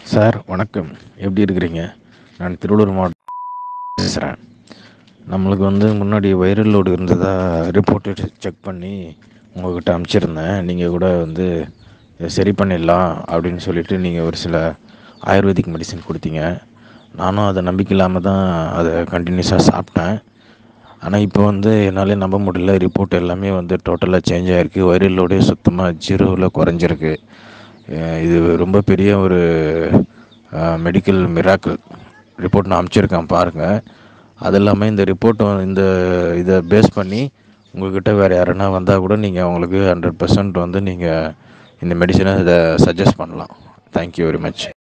sir வணக்கம் எப்படி இருக்கிறீங்க நான் திருவள்ளூர் மாவட்டம் பேசுகிறேன் நம்மளுக்கு வந்து முன்னாடி வைரல் லோடு இருந்ததா ரிப்போர்ட்டு செக் பண்ணி உங்கள்கிட்ட அனுப்பிச்சிருந்தேன் நீங்கள் கூட வந்து இதை சரி பண்ணிடலாம் அப்படின்னு சொல்லிட்டு நீங்கள் ஒரு சில ஆயுர்வேதிக் மெடிசன் கொடுத்தீங்க நானும் அதை நம்பிக்கை இல்லாமல் தான் அதை கண்டினியூஸாக சாப்பிட்டேன் ஆனால் இப்போ வந்து என்னாலே நம்ப முடியல ரிப்போர்ட் எல்லாமே வந்து டோட்டலாக சேஞ்ச் ஆகிருக்கு வைரல் லோடே சுத்தமாக ஜீரோவில் குறைஞ்சிருக்கு அஹ் இது ரொம்ப பெரிய ஒரு மெடிக்கல் மிராக்கிள் ரிப்போர்ட் நான் அனுப்பிச்சிருக்கேன் பாருங்கள் அது இல்லாமல் இந்த ரிப்போர்ட் இந்த இதை பேஸ் பண்ணி உங்கள்கிட்ட வேறு யாருன்னா வந்தால் கூட நீங்கள் அவங்களுக்கு ஹண்ட்ரட் பர்சன்ட் வந்து நீங்கள் இந்த மெடிசனை இதை சஜஸ்ட் பண்ணலாம் தேங்க்யூ வெரி மச்